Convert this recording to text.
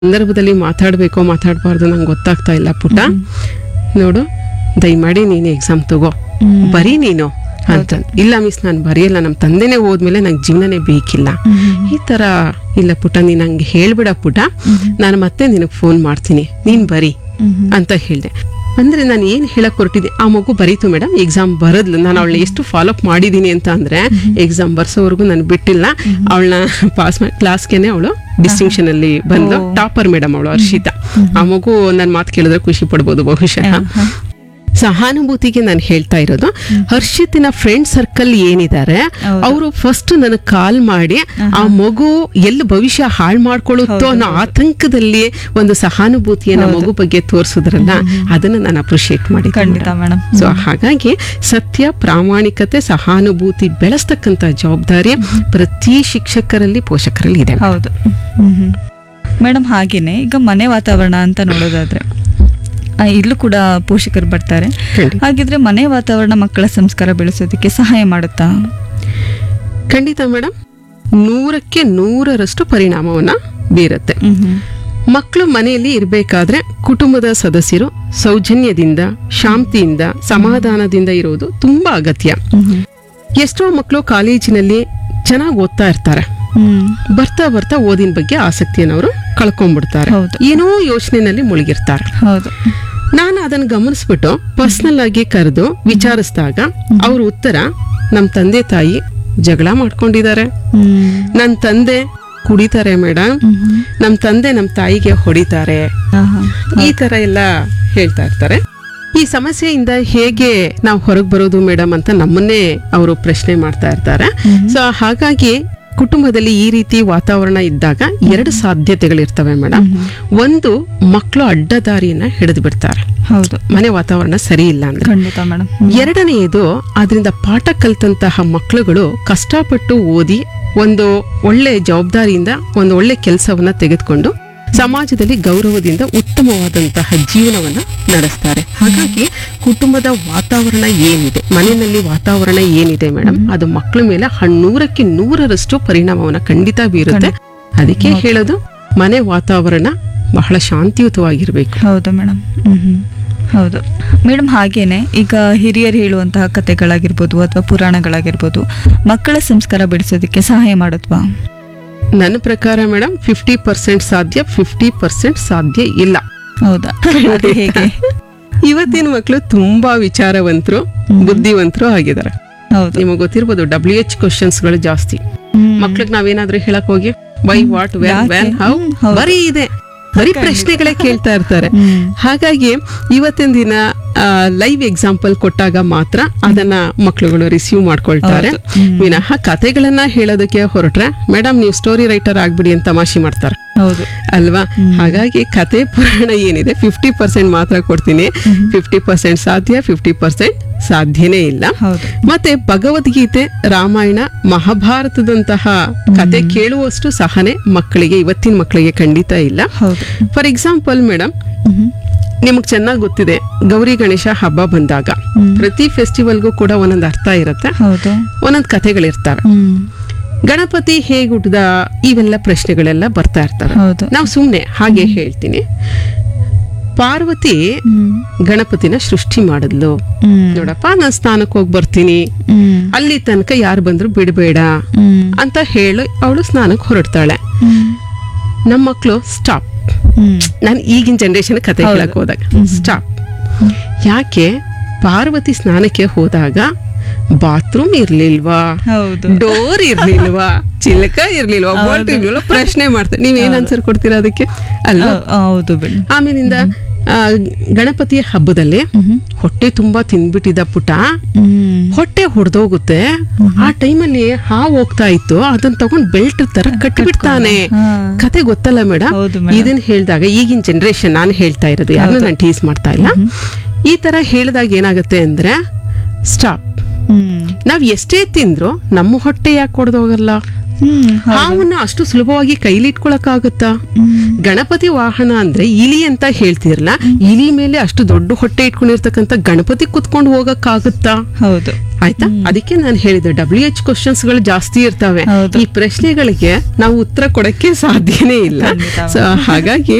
ಸಂದರ್ಭದಲ್ಲಿ ಮಾತಾಡ್ಬೇಕೋ ಮಾತಾಡಬಾರ್ದು ನಂಗೆ ಗೊತ್ತಾಗ್ತಾ ಇಲ್ಲ ಪುಟ್ಟ ನೋಡು ದಯಮಾಡಿ ನೀನು ಎಕ್ಸಾಮ್ ತಗೋ ಬರೀ ನೀನು ಅಂತ ಇಲ್ಲ ಮಿಸ್ ನಾನು ಬರೆಯಲ್ಲ ನಮ್ಮ ತಂದೆನೇ ಹೋದ್ಮೇಲೆ ನಂಗೆ ಜೀವನನೇ ಬೇಕಿಲ್ಲ ಈ ತರ ಇಲ್ಲ ಪುಟ್ಟ ನೀನು ನಂಗೆ ಹೇಳ್ಬಿಡ ಪುಟ್ಟ ನಾನು ಮತ್ತೆ ನಿನಗೆ ಫೋನ್ ಮಾಡ್ತೀನಿ ನೀನ್ ಬರಿ ಅಂತ ಹೇಳ್ದೆ ಅಂದ್ರೆ ನಾನು ಏನ್ ಹೇಳಕ್ ಹೊರಟಿದ್ದೆ ಆ ಮಗು ಬರೀತು ಮೇಡಮ್ ಎಕ್ಸಾಮ್ ಬರದ್ಲು ನಾನು ಅವಳನ್ನ ಎಷ್ಟು ಫಾಲೋ ಅಪ್ ಮಾಡಿದೀನಿ ಅಂತ ಅಂದ್ರೆ ಎಕ್ಸಾಮ್ ಬರ್ಸೋವರೆಗೂ ನಾನು ಬಿಟ್ಟಿಲ್ಲ ಅವಳನ್ನ ಪಾಸ್ ಮಾಡಿ ಕ್ಲಾಸ್ಗೆನೆ ಅವಳು ಡಿಸ್ಟಿಂಕ್ಷನ್ ಅಲ್ಲಿ ಬಂದು ಟಾಪರ್ ಮೇಡಮ್ ಅವಳು ಹರ್ಷಿತಾ ಆ ಮಗು ನನ್ನ ಮಾತು ಕೇಳಿದ್ರೆ ಖುಷಿ ಪಡ್ಬೋದು ಬಹುಶಃ ಸಹಾನುಭೂತಿಗೆ ನಾನು ಹೇಳ್ತಾ ಇರೋದು ಹರ್ಷಿತಿನ ಫ್ರೆಂಡ್ ಸರ್ಕಲ್ ಏನಿದ್ದಾರೆ ಹೌದು. ಅವರು ಫಸ್ಟ್ ನನಗೆ ಕಾಲ್ ಮಾಡಿ ಆ ಮಗು ಎಲ್ಲಿ ಭವಿಷ್ಯ ಹಾಳು ಮಾಡ್ಕೊಳ್ಳುತ್ತೋ ಅನ್ನೋ ಆತಂಕದಲ್ಲಿ ಒಂದು ಸಹಾನುಭೂತಿಯನ್ನ ಮಗು ಬಗ್ಗೆ ತೋರಿಸಿದ್ರಲ್ಲ ಅದನ್ನ ನಾನು ಅಪ್ರಿಶಿಯೇಟ್ ಮಾಡಿ ಖಂಡಿತ ಮೇಡಮ್ ಸೊ ಹಾಗಾಗಿ ಸತ್ಯ ಪ್ರಾಮಾಣಿಕತೆ ಸಹಾನುಭೂತಿ ಬೆಳೆಸ್ತಕ್ಕಂತ ಜವಾಬ್ದಾರಿ ಪ್ರತಿ ಶಿಕ್ಷಕರಲ್ಲಿ ಪೋಷಕರಲ್ಲಿ ಇದೆ ಹೌದು ಮೇಡಮ್ ಹಾಗೇನೆ ಈಗ ಮನೆ ವಾತಾವರಣ ಅಂತ ನೋಡೋದಾದ್ರೆ ಆ, ಇಲ್ಲೂ ಕೂಡ ಪೋಷಕರು ಬರ್ತಾರೆ ಖಂಡಿತ. ಹಾಗಿದ್ರೆ ಮನೆ ವಾತಾವರಣ ಮಕ್ಕಳ ಸಂಸ್ಕಾರ ಬೆಳೆಸೋದಕ್ಕೆ ಸಹಾಯ ಮಾಡುತ್ತಾ ಖಂಡಿತ ಮೇಡಮ್ ನೂರಕ್ಕೆ ನೂರರಷ್ಟು ಪರಿಣಾಮವನ್ನ ಬೀರುತ್ತೆ ಮ್ಹೂ. ಮಕ್ಕಳು ಮನೆಯಲ್ಲಿ ಇರಬೇಕಾದ್ರೆ ಕುಟುಂಬದ ಸದಸ್ಯರು ಸೌಜನ್ಯದಿಂದ ಶಾಂತಿಯಿಂದ ಸಮಾಧಾನದಿಂದ ಇರೋದು ತುಂಬಾ ಅಗತ್ಯ ಮ್ಹೂ. ಎಷ್ಟೋ ಮಕ್ಕಳು ಕಾಲೇಜಿನಲ್ಲಿ ಚೆನ್ನಾಗಿ ಓದ್ತಾ ಇರ್ತಾರೆ ಹ್ಮ್. ಬರ್ತಾ ಬರ್ತಾ ಓದಿನ ಬಗ್ಗೆ ಆಸಕ್ತಿಯನ್ನು ಅವರು ಕಳ್ಕೊಂಡ್ಬಿಡ್ತಾರೆ ಹೌದು. ಏನೋ ಯೋಚನೆನಲ್ಲಿ ಮುಳುಗಿರ್ತಾರೆ ಹೌದು ನಾನು ಅದನ್ನ ಗಮನಿಸ್ಬಿಟ್ಟು ಪರ್ಸನಲ್ ಆಗಿ ಕರೆದು ವಿಚಾರಿಸಿದಾಗ ಅವ್ರ ಉತ್ತರ ನಮ್ಮ ತಂದೆ ತಾಯಿ ಜಗಳ ಮಾಡ್ಕೊಂಡಿದ್ದಾರೆ ಹ್ಮ್. ನನ್ನ ತಂದೆ ಕುಡಿತಾರೆ ಮೇಡಮ್ ಮ್ಹೂ. ನಮ್ಮ ತಂದೆ ನಮ್ಮ ತಾಯಿಗೆ ಹೊಡಿತಾರೆ ಆಹಾ. ಈ ತರ ಎಲ್ಲ ಹೇಳ್ತಾ ಇರ್ತಾರೆ ಈ ಸಮಸ್ಯೆಯಿಂದ ಹೇಗೆ ನಾವು ಹೊರಗೆ ಬರೋದು ಮೇಡಮ್ ಅಂತ ನಮ್ಮನ್ನೇ ಅವರು ಪ್ರಶ್ನೆ ಮಾಡ್ತಾ ಇರ್ತಾರೆ ಸೊ ಹಾಗಾಗಿ ಕುಟುಂಬದಲ್ಲಿ ಈ ರೀತಿ ವಾತಾವರಣ ಇದ್ದಾಗ ಎರಡು ಸಾಧ್ಯತೆಗಳಿರ್ತವೆ ಮೇಡಮ್ ಒಂದು ಮಕ್ಕಳು ಅಡ್ಡದಾರಿಯನ್ನ ಹಿಡಿದು ಬಿಡ್ತಾರೆ ಹೌದು ಮನೆ ವಾತಾವರಣ ಸರಿ ಇಲ್ಲ ಅಂದ್ರೆ ಖಂಡಿತ ಮೇಡಮ್ ಎರಡನೆಯದು ಅದರಿಂದ ಪಾಠ ಕಲ್ತಂತಹ ಮಕ್ಕಳುಗಳು ಕಷ್ಟಪಟ್ಟು ಓದಿ ಒಂದು ಒಳ್ಳೆ ಜವಾಬ್ದಾರಿಯಿಂದ ಒಂದು ಒಳ್ಳೆ ಕೆಲಸವನ್ನ ತೆಗೆದುಕೊಂಡು ಸಮಾಜದಲ್ಲಿ ಗೌರವದಿಂದ ಉತ್ತಮವಾದಂತಹ ಜೀವನವನ್ನ ನಡೆಸ್ತಾರೆ ಹಾಗಾಗಿ ಕುಟುಂಬದ ವಾತಾವರಣ ಏನಿದೆ ಮನೆಯಲ್ಲಿ ವಾತಾವರಣ ಏನಿದೆ ಮೇಡಮ್ ಅದು ಮಕ್ಕಳ ಮೇಲೆ ನೂರಕ್ಕೆ ನೂರರಷ್ಟು ಪರಿಣಾಮವನ್ನ ಖಂಡಿತ ಬೀರುತ್ತೆ ಅದಕ್ಕೆ ಹೇಳೋದು ಮನೆ ವಾತಾವರಣ ಬಹಳ ಶಾಂತಿಯುತವಾಗಿರ್ಬೇಕು ಹೌದು ಮೇಡಮ್ ಮ್ಹೂ. ಹೌದು ಮೇಡಮ್ ಹಾಗೇನೆ ಈಗ ಹಿರಿಯರು ಹೇಳುವಂತಹ ಕಥೆಗಳಾಗಿರ್ಬೋದು ಅಥವಾ ಪುರಾಣಗಳಾಗಿರ್ಬೋದು ಮಕ್ಕಳ ಸಂಸ್ಕಾರ ಬೆಳೆಸೋದಕ್ಕೆ ಸಹಾಯ ಮಾಡುತ್ತವಾ ನನ್ನ ಪ್ರಕಾರ ಮೇಡಮ್ ಫಿಫ್ಟಿ ಪರ್ಸೆಂಟ್ ಸಾಧ್ಯ ಫಿಫ್ಟಿ ಪರ್ಸೆಂಟ್ ಸಾಧ್ಯ ಇಲ್ಲ ಹೌದಾ ಅದು ಹೇಗೆ ಇವತ್ತಿನ ಮಕ್ಕಳು ತುಂಬಾ ವಿಚಾರವಂತರು ಬುದ್ಧಿವಂತರು ಆಗಿದ್ದಾರೆ ಹೌದು ನಿಮಗೆ ಗೊತ್ತಿರ್ಬೋದು ಡಬ್ಲ್ಯೂ ಎಚ್ ಗಳು ಜಾಸ್ತಿ ಹ್ಮ್. ಮಕ್ಳಿಗೆ ನಾವೇನಾದ್ರೂ ಹೇಳಕ್ ಹೋಗಿ ವೈ ವಾಟ್ ವೆನ್ ಯಾಕೆ? ವೆನ್ ಹೌ ಹ್ಮ್, ಹೌದು. ಬರೀ ಇದೆ ಬರೀ ಪ್ರಶ್ನೆಗಳೇ ಕೇಳ್ತಾ ಇರ್ತಾರೆ ಹ್ಮ್. ಹಾಗಾಗಿ ಇವತ್ತಿನ ದಿನ ಲೈವ್ ಎಕ್ಸಾಂಪಲ್ ಕೊಟ್ಟಾಗ ಮಾತ್ರ ಅದನ್ನ ಮಕ್ಕಳುಗಳು ರಿಸೀವ್ ಮಾಡ್ಕೊಳ್ತಾರೆ ಹೌದು. ಹ್ಮ್. ವಿನಃ ಕತೆಗಳನ್ನ ಹೇಳೋದಕ್ಕೆ ಹೊರಟ್ರೆ ಮೇಡಮ್ ನೀವು ಸ್ಟೋರಿ ರೈಟರ್ ಆಗ್ಬಿಡಿ ಅಂತ ತಮಾಷೆ ಮಾಡ್ತಾರೆ ಹೌದು ಅಲ್ವಾ ಹಾಗಾಗಿ ಕತೆ ಪುರಾಣ ಏನಿದೆ ಫಿಫ್ಟಿ ಪರ್ಸೆಂಟ್ ಮಾತ್ರ ಕೊಡ್ತೀನಿ ಫಿಫ್ಟಿ ಪರ್ಸೆಂಟ್ ಸಾಧ್ಯ ಫಿಫ್ಟಿ ಪರ್ಸೆಂಟ್ ಸಾಧ್ಯನೇ ಇಲ್ಲ ಹೌದು ಮತ್ತೆ ಭಗವದ್ಗೀತೆ ರಾಮಾಯಣ ಮಹಾಭಾರತದಂತಹ ಕತೆ ಕೇಳುವಷ್ಟು ಸಹನೆ ಮಕ್ಕಳಿಗೆ ಇವತ್ತಿನ ಮಕ್ಕಳಿಗೆ ಖಂಡಿತ ಇಲ್ಲ ಹೌದು ಫಾರ್ ಎಕ್ಸಾಂಪಲ್ ಮೇಡಮ್ ಮ್ಹೂ. ನಿಮಗ್ ಚೆನ್ನಾಗಿ ಗೊತ್ತಿದೆ ಗೌರಿ ಗಣೇಶ ಹಬ್ಬ ಬಂದಾಗ ಪ್ರತಿ ಫೆಸ್ಟಿವಲ್ಗೂ ಕೂಡ ಒಂದೊಂದು ಅರ್ಥ ಇರುತ್ತೆ ಹೌದು ಒಂದೊಂದು ಕಥೆಗಳಿರ್ತವೆ ಹ್ಮ್ ಗಣಪತಿ ಹೇಗ್ ಹುಟ್ಟದ ಇವೆಲ್ಲ ಪ್ರಶ್ನೆಗಳೆಲ್ಲ ಬರ್ತಾ ಇರ್ತವೆ ಹೌದು ನಾವು ಸುಮ್ನೆ ಹಾಗೆ ಹೇಳ್ತೀನಿ ಪಾರ್ವತಿ ಹ್ಮ್ ಗಣಪತಿನ ಸೃಷ್ಟಿ ಮಾಡಿದ್ಲು ಹ್ಮ್ ನೋಡಪ್ಪ ನಾನು ಸ್ನಾನಕ್ಕೆ ಹೋಗಿ ಬರ್ತೀನಿ ಹ್ಮ್ ಅಲ್ಲಿ ತನಕ ಯಾರು ಬಂದ್ರು ಬಿಡಬೇಡ ಹ್ಮ್ ಅಂತ ಹೇಳಿ ಅವಳು ಸ್ನಾನಕ್ಕೆ ಹೊರಡ್ತಾಳೆ ಹ್ಮ್ ನಮ್ಮ ಮಕ್ಕಳು ಸ್ಟಾಪ್ ಹ್ಮ್ ನಾನು ಈಗಿನ ಜನರೇಷನ್ ಕತೆ ಹೇಳಕ್ ಹೋದಾಗ ಸ್ಟಾಪ್ ಯಾಕೆ ಪಾರ್ವತಿ ಸ್ನಾನಕ್ಕೆ ಹೋದಾಗ ಬಾತ್ರೂಮ್ ಇರ್ಲಿಲ್ವಾ ಹೌದು ಡೋರ್ ಇರ್ಲಿಲ್ವಾ ಚಿಲಕ ಇರ್ಲಿಲ್ವಾ ಬೋಲ್ಟ್ ಇರ್ಲಿಲ್ವಾ ಪ್ರಶ್ನೆ ಮಾಡ್ತಾರೆ ನೀವ್ ಏನ್ ಆನ್ಸರ್ ಕೊಡ್ತೀರಾ ಅದಕ್ಕೆ ಅಲ್ವಾ ಹೌ- ಹೌದು ಬಿಡಿ ಆಮೇಲಿಂದ ಆ, ಗಣಪತಿಯ ಹಬ್ಬದಲ್ಲಿ ಹೊಟ್ಟೆ ತುಂಬಾ ತಿಂದ್ಬಿಟ್ಟಿದ್ದ ಪುಟ ಹ್ಮ್ ಹೊಟ್ಟೆ ಹೊಡೆದೋಗುತ್ತೆ ಆ ಟೈಮಲ್ಲಿ ಹಾವು ಹೋಗ್ತಾ ಇತ್ತು ಅದನ್ನ ತಗೊಂಡ್ ಬೆಲ್ಟ್ ತರ ಕಟ್ಟಿಬಿಡ್ತಾನೆ ಹಾ. ಕತೆ ಗೊತ್ತಲ್ಲ ಮೇಡಮ್ ಹೌದು madam. ಇದನ್ನ ಹೇಳಿದಾಗ ಈಗಿನ ಜನರೇಷನ್ ನಾನು ಹೇಳ್ತಾ ಇರೋದು ಯಾರನ್ನ ನಾನು ಟೀಸ್ ಮಾಡ್ತಾ ಇಲ್ಲ ಈ ತರ ಹೇಳಿದಾಗ ಏನಾಗುತ್ತೆ ಅಂದ್ರೆ ಸ್ಟಾಪ್ ಹ್ಮ್ ನಾವ್ ಎಷ್ಟೇ ತಿಂದ್ರು ನಮ್ಮ ಹೊಟ್ಟೆ ಯಾಕೆ ಹೊಡೆದೋಗಲ್ಲ ಹ್ಮ್ ಹಾವನ್ನ ಅಷ್ಟು ಸುಲಭವಾಗಿ ಕೈಲಿಟ್ಕೊಳಕ್ಕಾಗುತ್ತಾ ಗಣಪತಿ ವಾಹನ ಅಂದ್ರೆ ಇಲಿ ಅಂತ ಹೇಳ್ತಿರಲ್ಲ ಇಲಿ ಮೇಲೆ ಅಷ್ಟು ದೊಡ್ಡ ಹೊಟ್ಟೆ ಇಟ್ಕೊಂಡಿರ್ತಕ್ಕಂಥ ಗಣಪತಿ ಕುತ್ಕೊಂಡು ಹೋಗಕ್ಕಾಗುತ್ತಾ ಹೌದು ಆಯ್ತಾ ಅದಕ್ಕೆ ನಾನು ಹೇಳಿದೆ ಡಬ್ಲ್ಯೂ ಎಚ್ ಕ್ವಶನ್ಸ್ ಗಳು ಜಾಸ್ತಿ ಇರ್ತವೆ ಹೌದು. ಈ ಪ್ರಶ್ನೆಗಳಿಗೆ ನಾವು ಉತ್ತರ ಕೊಡಕ್ಕೆ ಸಾಧ್ಯನೇ ಇಲ್ಲ ಖಂಡಿತ. ಸೊ ಹಾಗಾಗಿ